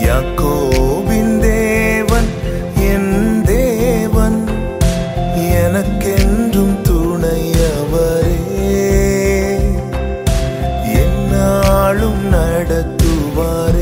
யாக்கோபின் தேவன் என் தேவன் எனக்கென்றும் துணையவரே என்னாலும் நடத்துவாரே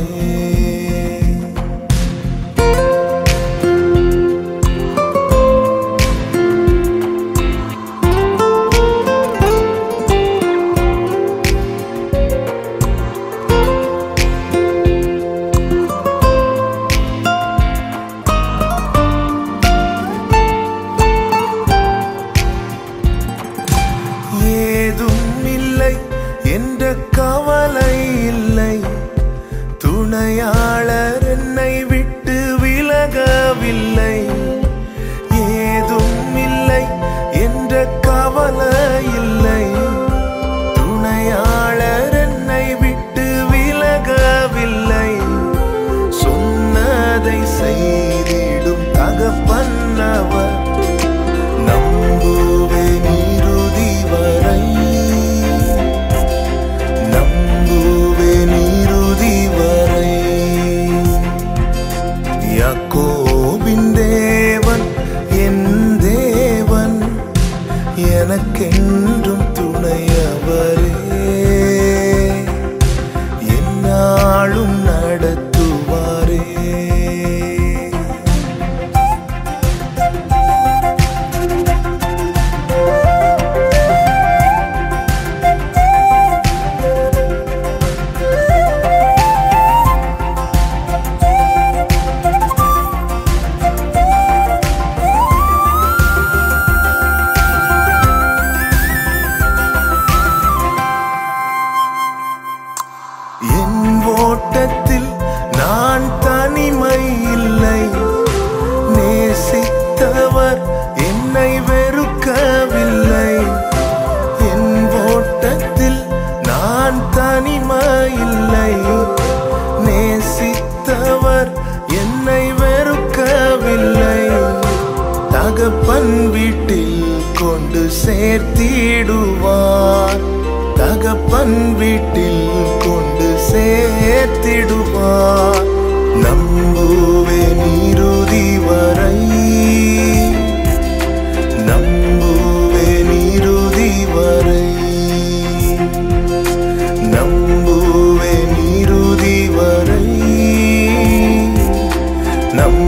ஏதும் இல்லை என்ற கவலை இல்லை துணையாளர் என்னை விட்டு விலகவில்லை ஏதும் இல்லை என்ற கவலை இல்லை துணையாளர் என்னை விட்டு விலகவில்லை சொன்னதை செய்திடும் தகப்பன்னவர் நம்புவேன் இறுதி வரை நம்புவேன் இறுதி வரை யாக்கோபின் தேவன் என் தேவன் எனக்கென்றும் துணையவரே என்னாலும் நடத்துவாரே என் ஓட்டத்தில் நான் தனிமை இல்லை நேசித்தவர் என்னை வெறுக்கவில்லை என் ஓட்டத்தில் நான் தனிமை இல்லை நேசித்தவர் என்னை வெறுக்கவில்லை தகப்பன் வீட்டில் கொண்டு சேர்த்திடுவார் தகப்பன் வீட்டில் கொண்டு சேர்த்திடுவார் நம்புவேன் இறுதி வரை நம்புவேன் இறுதி வரை நம்புவேன் இறுதி வரை நம்